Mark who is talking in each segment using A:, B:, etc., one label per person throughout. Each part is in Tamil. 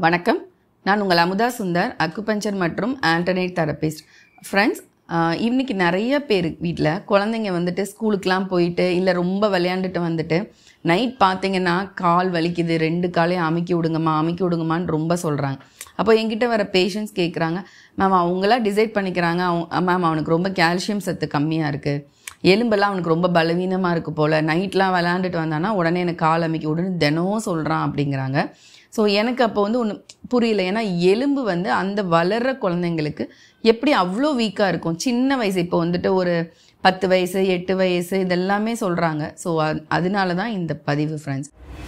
A: வணக்கம் நான் உங்கள் அமுதா சுந்தர் அக்குபஞ்சர் மற்றும் ஆல்டர்னேட் தெரபிஸ்ட் ஃப்ரெண்ட்ஸ் இன்னைக்கு நிறைய பேர் வீட்டில் குழந்தைங்க வந்துட்டு ஸ்கூலுக்கெலாம் போயிட்டு இல்லை ரொம்ப விளையாண்டுட்டு வந்துட்டு நைட் பார்த்தீங்கன்னா கால் வலிக்குது ரெண்டு காலையும் அமுக்கி விடுங்கம்மா அமுக்கி விடுங்கம்மான்னு ரொம்ப சொல்கிறாங்க அப்போ என்கிட்ட வர பேஷண்ட்ஸ் கேட்குறாங்க மேம் அவங்களாம் டிசைட் பண்ணிக்கிறாங்க அவங்க மேம் அவனுக்கு ரொம்ப கால்சியம் சத்து கம்மியாக இருக்குது எலும்பெல்லாம் அவனுக்கு ரொம்ப பலவீனமாக இருக்குது போல் நைட்லாம் விளையாண்டுட்டு வந்தானா உடனே எனக்கு கால் அமைக்கி விடுன்னு தினம் சொல்கிறான் அப்படிங்கிறாங்க ஸோ எனக்கு அப்போ வந்து ஒன்று புரியல ஏன்னா எலும்பு வந்து அந்த வளர்கிற குழந்தைங்களுக்கு எப்படி அவ்வளோ வீக்காக இருக்கும் சின்ன வயசு இப்போ வந்துட்டு ஒரு பத்து வயசு எட்டு வயசு இதெல்லாமே சொல்கிறாங்க ஸோ அதனால தான் இந்த பதிவு ஃப்ரெண்ட்ஸ்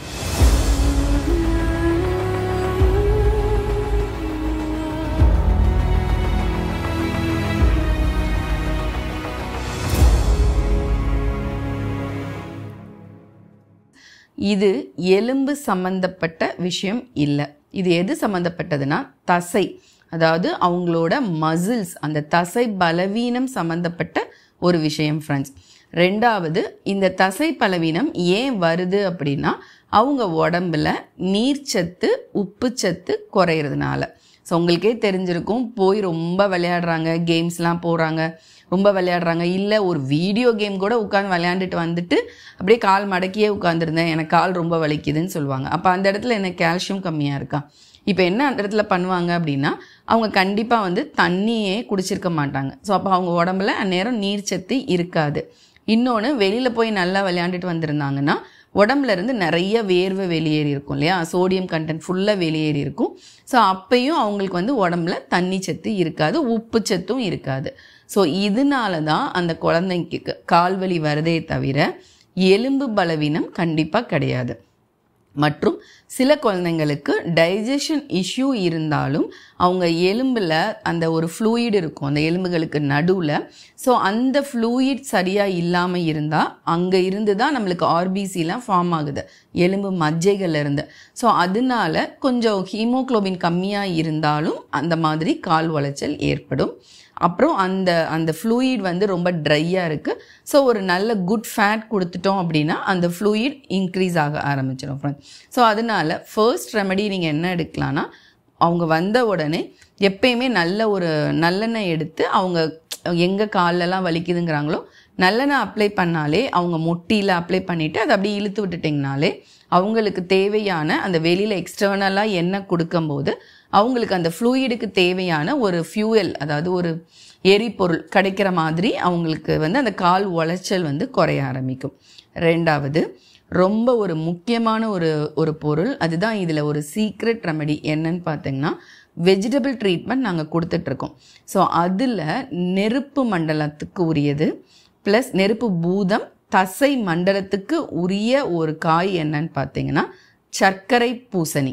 A: இது எலும்பு சம்பந்தப்பட்ட விஷயம் இல்லை இது எது சம்மந்தப்பட்டதுன்னா தசை அதாவது அவங்களோட மசில்ஸ் அந்த தசை பலவீனம் சம்மந்தப்பட்ட ஒரு விஷயம் ஃப்ரெண்ட்ஸ் ரெண்டாவது இந்த தசை பலவீனம் ஏன் வருது அப்படின்னா அவங்க உடம்புல நீர்ச்சத்து உப்புச்சத்து குறையிறதுனால ஸோ உங்களுக்கே தெரிஞ்சிருக்கும் போய் ரொம்ப விளையாடுறாங்க கேம்ஸ்லாம் போகிறாங்க ரொம்ப விளையாடுறாங்க இல்லை ஒரு வீடியோ கேம் கூட உட்காந்து விளையாண்டுட்டு வந்துட்டு அப்படியே கால் மடக்கியே உட்காந்துருந்தேன் எனக்கு கால் ரொம்ப வலிக்குதுன்னு சொல்லுவாங்க அப்போ அந்த இடத்துல எனக்கு கால்சியம் கம்மியாக இருக்கா இப்போ என்ன அந்த இடத்துல பண்ணுவாங்க அப்படின்னா அவங்க கண்டிப்பாக வந்து தண்ணியே குடிச்சிருக்க மாட்டாங்க ஸோ அப்போ அவங்க உடம்புல அந்நேரம் நீர்ச்சத்து இருக்காது இன்னொன்று வெளியில் போய் நல்லா விளையாண்டுட்டு வந்திருந்தாங்கன்னா உடம்புல இருந்து நிறைய வேர்வை வெளியேறி இருக்கும் இல்லையா சோடியம் கண்டென்ட் ஃபுல்லாக வெளியேறி இருக்கும் ஸோ அப்பையும் அவங்களுக்கு வந்து உடம்புல தண்ணி சத்து இருக்காது உப்பு சத்தும் இருக்காது ஸோ இதனால தான் அந்த குழந்தைக்கு கால்வலி வருதே தவிர எலும்பு பலவீனம் கண்டிப்பாக கிடையாது மற்றும் சில குழந்தைங்களுக்கு டைஜஷன் இஷ்யூ இருந்தாலும் அவங்க எலும்பில் அந்த ஒரு ஃப்ளூயிட் இருக்கும் அந்த எலும்புகளுக்கு நடுவில் ஸோ அந்த ஃப்ளூயிட் சரியாக இல்லாமல் இருந்தால் அங்கே இருந்து தான் நம்மளுக்கு ஆர்பிசிலாம் ஃபார்ம் ஆகுது எலும்பு மஜ்ஜைகள் இருந்து ஸோ அதனால கொஞ்சம் ஹீமோக்ளோபின் கம்மியாக இருந்தாலும் அந்த மாதிரி கால் உளைச்சல் ஏற்படும் அப்புறம் அந்த அந்த ஃப்ளூயிட் வந்து ரொம்ப ட்ரையாக இருக்குது ஸோ ஒரு நல்ல குட் ஃபேட் கொடுத்துட்டோம் அப்படின்னா அந்த ஃப்ளூயிட் இன்க்ரீஸ் ஆக ஆரம்பிச்சிடும் ஃப்ரெண்ட்ஸ் ஸோ அதனால ஃபர்ஸ்ட் ரெமடி நீங்கள் என்ன எடுக்கலான்னா அவங்க வந்த உடனே எப்பயுமே நல்ல ஒரு நல்லெண்ணெய் எடுத்து அவங்க எங்கே கால்லலாம் வலிக்குதுங்கிறாங்களோ நல்லெண்ணெய் அப்ளை பண்ணாலே அவங்க மொட்டியில் அப்ளை பண்ணிவிட்டு அதை அப்படியே இழுத்து விட்டுட்டிங்கனாலே அவங்களுக்கு தேவையான அந்த வெளியில் எக்ஸ்டர்னலாக எண்ணெய் கொடுக்கும்போது அவங்களுக்கு அந்த ஃப்ளூயிடுக்கு தேவையான ஒரு ஃபியூயல் அதாவது ஒரு எரிபொருள் கிடைக்கிற மாதிரி அவங்களுக்கு வந்து அந்த கால் உளைச்சல் வந்து குறைய ஆரம்பிக்கும் ரெண்டாவது ரொம்ப ஒரு முக்கியமான ஒரு ஒரு பொருள் அதுதான் இதில் ஒரு சீக்ரெட் ரெமெடி என்னன்னு பார்த்தீங்கன்னா வெஜிடபிள் ட்ரீட்மெண்ட் நாங்கள் கொடுத்துட்ருக்கோம் ஸோ அதில் நெருப்பு மண்டலத்துக்கு உரியது ப்ளஸ் நெருப்பு பூதம் தசை மண்டலத்துக்கு உரிய ஒரு காய் என்னன்னு பார்த்தீங்கன்னா சர்க்கரை பூசணி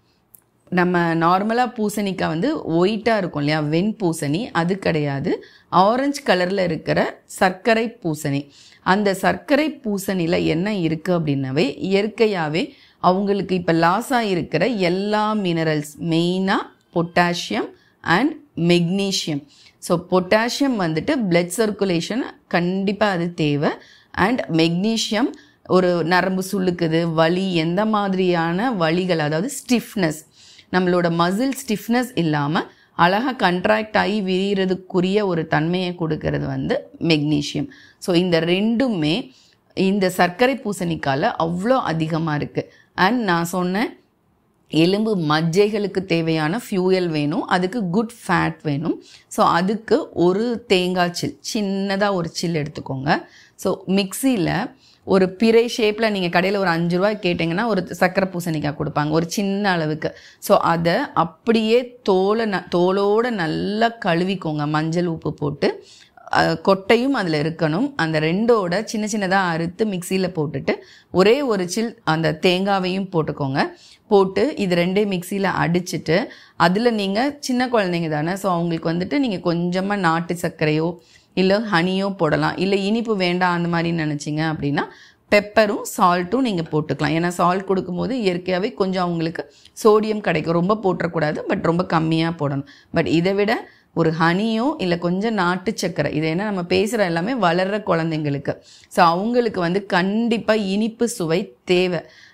A: நம்ம நார்மலாக பூசணிக்காய் வந்து ஒயிட்டாக இருக்கும் இல்லையா வெண் பூசணி அது கிடையாது ஆரஞ்சு கலரில் இருக்கிற சர்க்கரை பூசணி அந்த சர்க்கரை பூசணியில் என்ன இருக்குது அப்படின்னாவே இயற்கையாகவே அவங்களுக்கு இப்போ லாஸாக இருக்கிற எல்லா மினரல்ஸ் மெயினாக potassium and magnesium so potassium வந்துட்டு பிளட் சர்க்குலேஷன் கண்டிப்பாக அது தேவை அண்ட் மெக்னீஷியம் ஒரு நரம்பு சுளுக்குது வலி எந்த மாதிரியான வலிகள் அதாவது ஸ்டிஃப்னஸ் நம்மளோட மசில் ஸ்டிஃப்னஸ் இல்லாமல் அழகாக கண்ட்ராக்ட் ஆகி விரிகிறதுக்குரிய ஒரு தன்மையை கொடுக்கறது வந்து மெக்னீஷியம் ஸோ இந்த ரெண்டுமே இந்த சர்க்கரை பூசணிக்கால அவ்வளோ அதிகமாக இருக்குது அண்ட் நான் சொன்னேன் எலும்பு மஜ்ஜைகளுக்கு தேவையான ஃபியூயல் வேணும் அதுக்கு குட் ஃபேட் வேணும் ஸோ அதுக்கு ஒரு தேங்காய் சில் சின்னதாக ஒரு சில் எடுத்துக்கோங்க ஸோ மிக்சியில் ஒரு பிறை ஷேப்பில் நீங்கள் கடையில் ஒரு அஞ்சு ரூபாய் கேட்டிங்கன்னா ஒரு சக்கரை பூசணிக்காய் கொடுப்பாங்க ஒரு சின்ன அளவுக்கு ஸோ அதை அப்படியே தோலை ந தோலோடு நல்லா கழுவிக்கோங்க மஞ்சள் உப்பு போட்டு கொட்டையும் அதில் இருக்கணும் அந்த ரெண்டோட சின்ன சின்னதாக அறுத்து மிக்சியில் போட்டுட்டு ஒரே ஒரு சில் அந்த தேங்காவையும் போட்டுக்கோங்க போட்டு இது ரெண்டையும் மிக்சியில் அடிச்சுட்டு அதில் நீங்கள் சின்ன குழந்தைங்க தானே ஸோ அவங்களுக்கு வந்துட்டு நீங்கள் கொஞ்சமாக நாட்டு சர்க்கரையோ இல்லை ஹனியோ போடலாம் இல்லை இனிப்பு வேண்டாம் அந்த மாதிரி நினச்சிங்க அப்படின்னா பெப்பரும் சால்ட்டும் நீங்கள் போட்டுக்கலாம் ஏன்னா சால்ட் கொடுக்கும்போது இயற்கையாகவே கொஞ்சம் அவங்களுக்கு சோடியம் கிடைக்கும் ரொம்ப போட்டுறக்கூடாது பட் ரொம்ப கம்மியாக போடணும் பட் இதை விட ஒரு ஹனியோ இல்லை கொஞ்சம் நாட்டு சக்கரை இது என்ன நம்ம பேசுகிற எல்லாமே வளர்கிற குழந்தைங்களுக்கு ஸோ அவங்களுக்கு வந்து கண்டிப்பாக இனிப்பு சுவை தேவை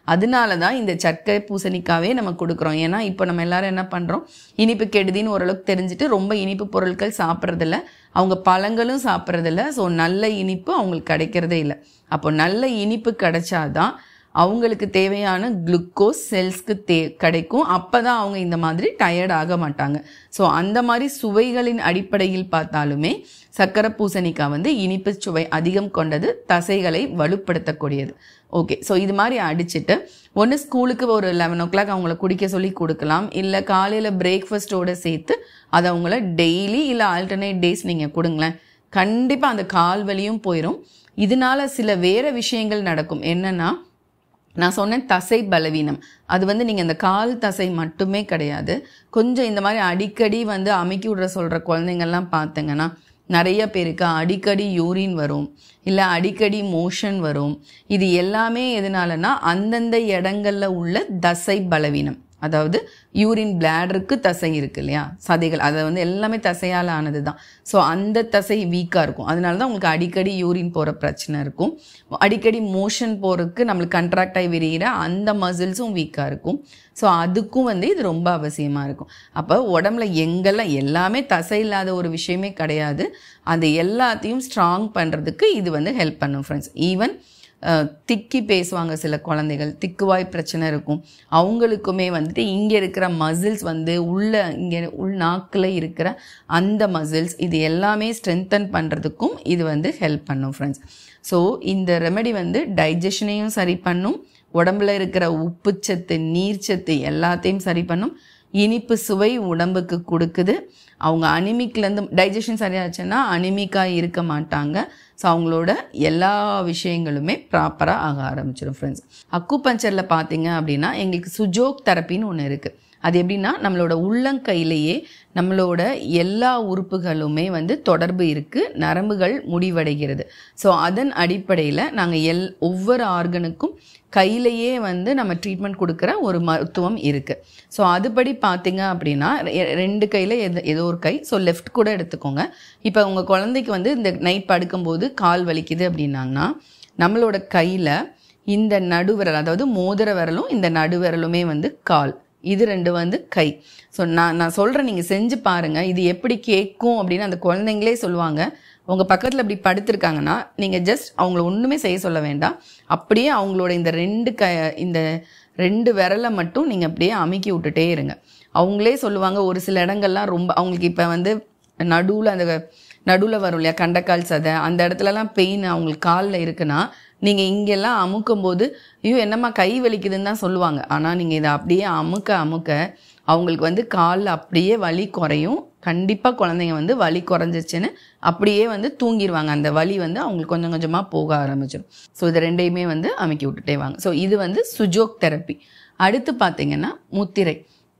A: அதனால தான் இந்த சர்க்கரை பூசணிக்காவே நம்ம கொடுக்குறோம் ஏன்னா இப்போ நம்ம எல்லாரும் என்ன பண்ணுறோம் இனிப்பு கெடுதின்னு ஓரளவுக்கு தெரிஞ்சுட்டு ரொம்ப இனிப்பு பொருட்கள் சாப்பிட்றதில்ல அவங்க பழங்களும் சாப்பிட்றதில்ல ஸோ நல்ல இனிப்பு அவங்களுக்கு கிடைக்கிறதே இல்லை அப்போ நல்ல இனிப்பு கிடைச்சாதான் அவங்களுக்கு தேவையான குளுக்கோஸ் செல்ஸ்க்கு தே கிடைக்கும் அப்போ தான் அவங்க இந்த மாதிரி டயர்ட் ஆக மாட்டாங்க ஸோ அந்த மாதிரி சுவைகளின் அடிப்படையில் பார்த்தாலுமே சக்கரை பூசணிக்காய் வந்து இனிப்பு சுவை அதிகம் கொண்டது தசைகளை வலுப்படுத்தக்கூடியது ஓகே ஸோ இது மாதிரி அடிச்சுட்டு ஒன்று ஸ்கூலுக்கு ஒரு லெவன் ஓ கிளாக் அவங்கள குடிக்க சொல்லி கொடுக்கலாம் இல்லை காலையில் பிரேக்ஃபாஸ்ட்டோட சேர்த்து அதை அவங்கள டெய்லி இல்லை ஆல்டர்னேட் டேஸ் நீங்கள் கொடுங்களேன் கண்டிப்பாக அந்த கால் வலியும் போயிடும் இதனால சில வேற விஷயங்கள் நடக்கும் என்னன்னா நான் சொன்னேன் தசை பலவீனம் அது வந்து நீங்கள் இந்த கால் தசை மட்டுமே கிடையாது கொஞ்சம் இந்த மாதிரி அடிக்கடி வந்து அமுக்கி விடுற சொல்கிற குழந்தைங்கள்லாம் பார்த்தீங்கன்னா நிறைய பேருக்கு அடிக்கடி யூரின் வரும் இல்லை அடிக்கடி மோஷன் வரும் இது எல்லாமே எதனாலனா அந்தந்த இடங்கள்ல உள்ள தசை பலவீனம் அதாவது யூரின் பிளாடருக்கு தசை இருக்கு இல்லையா சதைகள் அதை வந்து எல்லாமே தசையால் ஆனது தான் ஸோ அந்த தசை வீக்காக இருக்கும் அதனால தான் உங்களுக்கு அடிக்கடி யூரின் போகிற பிரச்சனை இருக்கும் அடிக்கடி மோஷன் போகிறதுக்கு நம்மளுக்கு கண்ட்ராக்ட் ஆகி விரிகிற அந்த மசில்ஸும் வீக்காக இருக்கும் ஸோ அதுக்கும் வந்து இது ரொம்ப அவசியமாக இருக்கும் அப்போ உடம்புல எங்கெல்லாம் எல்லாமே தசை இல்லாத ஒரு விஷயமே கிடையாது அது எல்லாத்தையும் ஸ்ட்ராங் பண்ணுறதுக்கு இது வந்து ஹெல்ப் பண்ணும் ஃப்ரெண்ட்ஸ் ஈவன் திக்கி பேசுவாங்க சில குழந்தைகள் திக்குவாய் பிரச்சனை இருக்கும் அவங்களுக்குமே வந்துட்டு இங்கே இருக்கிற மசில்ஸ் வந்து உள்ள இங்கே உள் நாக்கில் இருக்கிற அந்த மசில்ஸ் இது எல்லாமே ஸ்ட்ரென்தன் பண்ணுறதுக்கும் இது வந்து ஹெல்ப் பண்ணும் ஃப்ரெண்ட்ஸ் ஸோ இந்த ரெமெடி வந்து டைஜஷனையும் சரி பண்ணும் உடம்புல இருக்கிற உப்புச்சத்து நீர்ச்சத்து எல்லாத்தையும் சரி பண்ணும் இனிப்பு சுவை உடம்புக்கு கொடுக்குது அவங்க அனிமிக்லேருந்து டைஜஷன் சரியாச்சுன்னா அனிமிக்காக இருக்க மாட்டாங்க ஸோ அவங்களோட எல்லா விஷயங்களுமே ப்ராப்பராக ஆக ஆரம்பிச்சிடும் ஃப்ரெண்ட்ஸ் அக்குபஞ்சரில் பார்த்தீங்க அப்படின்னா எங்களுக்கு சுஜோக் தெரப்பின்னு ஒன்று இருக்குது அது எப்படின்னா நம்மளோட உள்ளங்கையிலேயே நம்மளோட எல்லா உறுப்புகளுமே வந்து தொடர்பு இருக்குது நரம்புகள் முடிவடைகிறது ஸோ அதன் அடிப்படையில் நாங்கள் எல் ஒவ்வொரு ஆர்கனுக்கும் கையிலேயே வந்து நம்ம ட்ரீட்மெண்ட் கொடுக்குற ஒரு மருத்துவம் இருக்குது ஸோ அதுபடி பார்த்தீங்க அப்படின்னா ரெ- ரெண்டு கையில் எது ஏதோ ஒரு கை ஸோ லெஃப்ட் கூட எடுத்துக்கோங்க இப்போ உங்கள் குழந்தைக்கு வந்து இந்த நைட் படுக்கும்போது கால் வலிக்குது அப்படின்னாங்கன்னா நம்மளோட கையில் இந்த நடுவிரல் அதாவது மோதிர விரலும் இந்த நடுவிரலுமே வந்து கால் இது ரெண்டு வந்து கை ஸோ நான் நான் சொல்கிறேன் நீங்கள் செஞ்சு பாருங்கள் இது எப்படி கேட்கும் அப்படின்னு அந்த குழந்தைங்களே சொல்லுவாங்க உங்கள் பக்கத்தில் இப்படி படுத்திருக்காங்கன்னா நீங்கள் ஜஸ்ட் அவங்கள ஒன்றுமே செய்ய சொல்ல வேண்டாம் அப்படியே அவங்களோட இந்த ரெண்டு க இந்த ரெண்டு விரலை மட்டும் நீங்கள் அப்படியே அமுக்கி விட்டுட்டே இருங்க அவங்களே சொல்லுவாங்க ஒரு சில இடங்கள்லாம் ரொம்ப அவங்களுக்கு இப்போ வந்து நடுவில் அந்த நடுவில் வரும் இல்லையா கண்டக்கால் சதை அந்த இடத்துலலாம் பெயின் அவங்களுக்கு காலில் இருக்குன்னா நீங்கள் இங்கெல்லாம் அமுக்கும் போது ஐயோ என்னம்மா கை வலிக்குதுன்னு தான் சொல்லுவாங்க ஆனால் நீங்கள் இதை அப்படியே அமுக்க அமுக்க அவங்களுக்கு வந்து காலில் அப்படியே வலி குறையும் கண்டிப்பாக குழந்தைங்க வந்து வலி குறைஞ்சிச்சுன்னு அப்படியே வந்து தூங்கிடுவாங்க அந்த வலி வந்து அவங்களுக்கு கொஞ்சம் கொஞ்சமாக போக ஆரம்பிச்சிடும் ஸோ இது ரெண்டையுமே வந்து அமுக்கி விட்டுட்டே வாங்க ஸோ இது வந்து சுஜோக் தெரப்பி அடுத்து பார்த்தீங்கன்னா முத்திரை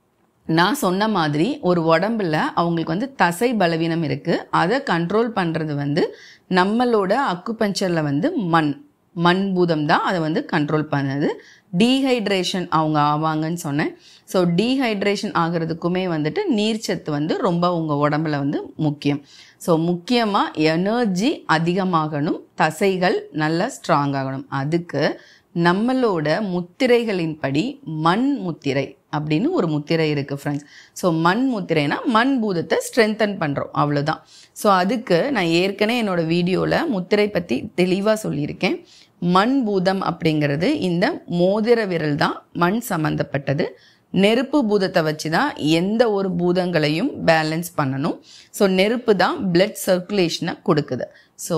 A: நான் சொன்ன மாதிரி ஒரு உடம்புல அவங்களுக்கு வந்து தசை பலவீனம் இருக்குது அதை கண்ட்ரோல் பண்ணுறது வந்து நம்மளோட அக்குபஞ்சரில் வந்து மண் மண் பூதம் தான் அதை வந்து கண்ட்ரோல் பண்ணுது டீஹைட்ரேஷன் அவங்க ஆவாங்கன்னு சொன்னேன் ஸோ டீஹைட்ரேஷன் ஆகிறதுக்குமே வந்துட்டு நீர்ச்சத்து வந்து ரொம்ப உங்கள் உடம்புல வந்து முக்கியம் ஸோ முக்கியமாக எனர்ஜி அதிகமாகணும் தசைகள் நல்லா ஸ்ட்ராங் ஆகணும் அதுக்கு நம்மளோட முத்திரைகளின்படி மண் முத்திரை அப்படின்னு ஒரு முத்திரை இருக்குது ஃப்ரெண்ட்ஸ் ஸோ மண் முத்திரைனா மண் பூதத்தை ஸ்ட்ரென்தன் பண்ணுறோம் அவ்வளோதான் ஸோ அதுக்கு நான் ஏற்கனவே என்னோட வீடியோவில் முத்திரை பற்றி தெளிவாக சொல்லியிருக்கேன் மண் பூதம் அப்படிங்கிறது இந்த மோதிர விரல் தான் மண் சம்மந்தப்பட்டது நெருப்பு பூதத்தை வச்சு தான் எந்த ஒரு பூதங்களையும் பேலன்ஸ் பண்ணணும் ஸோ நெருப்பு தான் பிளட் சர்க்குலேஷனை கொடுக்குது ஸோ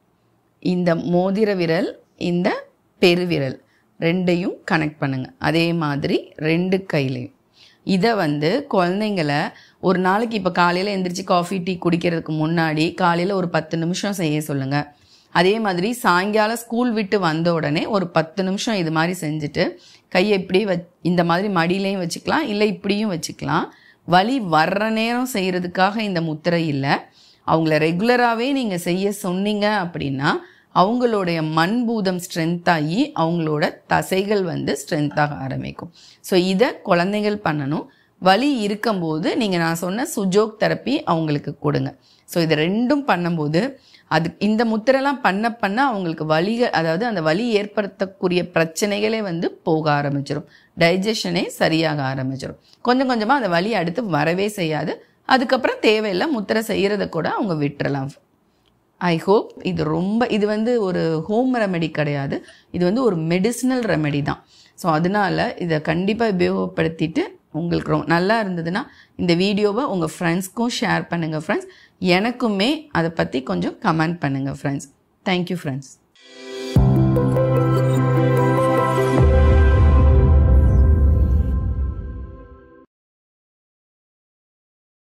A: இந்த மோதிர விரல் இந்த பெருவிரல் ரெண்டையும் கனெக்ட் பண்ணுங்க அதே மாதிரி ரெண்டு கையிலையும் இதை வந்து குழந்தைங்கள ஒரு நாளைக்கு இப்போ காலையில் எந்திரிச்சு காஃபி டீ குடிக்கிறதுக்கு முன்னாடி காலையில் ஒரு பத்து நிமிஷம் செய்ய சொல்லுங்க அதே மாதிரி சாயங்காலம் ஸ்கூல் விட்டு வந்த உடனே ஒரு பத்து நிமிஷம் இது மாதிரி செஞ்சுட்டு கையை இப்படி வ இந்த மாதிரி மடியிலையும் வச்சுக்கலாம் இல்லை இப்படியும் வச்சுக்கலாம் வலி வர்ற நேரம் செய்கிறதுக்காக இந்த முத்திரை இல்லை அவங்கள ரெகுலராகவே நீங்கள் செய்ய சொன்னீங்க அப்படின்னா அவங்களுடைய மண்பூதம் ஸ்ட்ரென்த் ஆகி அவங்களோட தசைகள் வந்து ஸ்ட்ரென்த்தாக ஆரம்பிக்கும் ஸோ இதை குழந்தைகள் பண்ணணும் வலி இருக்கும்போது நீங்கள் நான் சொன்ன சுஜோக் தெரப்பி அவங்களுக்கு கொடுங்க ஸோ இது ரெண்டும் பண்ணும்போது அது இந்த முத்திரைலாம் பண்ண பண்ண அவங்களுக்கு வலிகள் அதாவது அந்த வலி ஏற்படுத்தக்கூடிய பிரச்சனைகளே வந்து போக ஆரம்பிச்சிடும் டைஜஷனே சரியாக ஆரம்பிச்சிடும் கொஞ்சம் கொஞ்சமாக அந்த வலி அடுத்து வரவே செய்யாது அதுக்கப்புறம் தேவையில்லை முத்திரை செய்கிறத கூட அவங்க விட்டுறலாம் ஐ ஹோப் இது ரொம்ப இது வந்து ஒரு ஹோம் ரெமெடி கிடையாது இது வந்து ஒரு மெடிசினல் ரெமெடி தான் ஸோ அதனால இதை கண்டிப்பாக உபயோகப்படுத்திட்டு உங்களுக்கு ரொம்ப நல்லா இருந்ததுன்னா இந்த வீடியோவை உங்கள் ஃப்ரெண்ட்ஸ்க்கும் ஷேர் பண்ணுங்கள் ஃப்ரெண்ட்ஸ் எனக்குமே அதை பற்றி கொஞ்சம் கமெண்ட் பண்ணுங்கள் ஃப்ரெண்ட்ஸ் தேங்க்யூ ஃப்ரெண்ட்ஸ்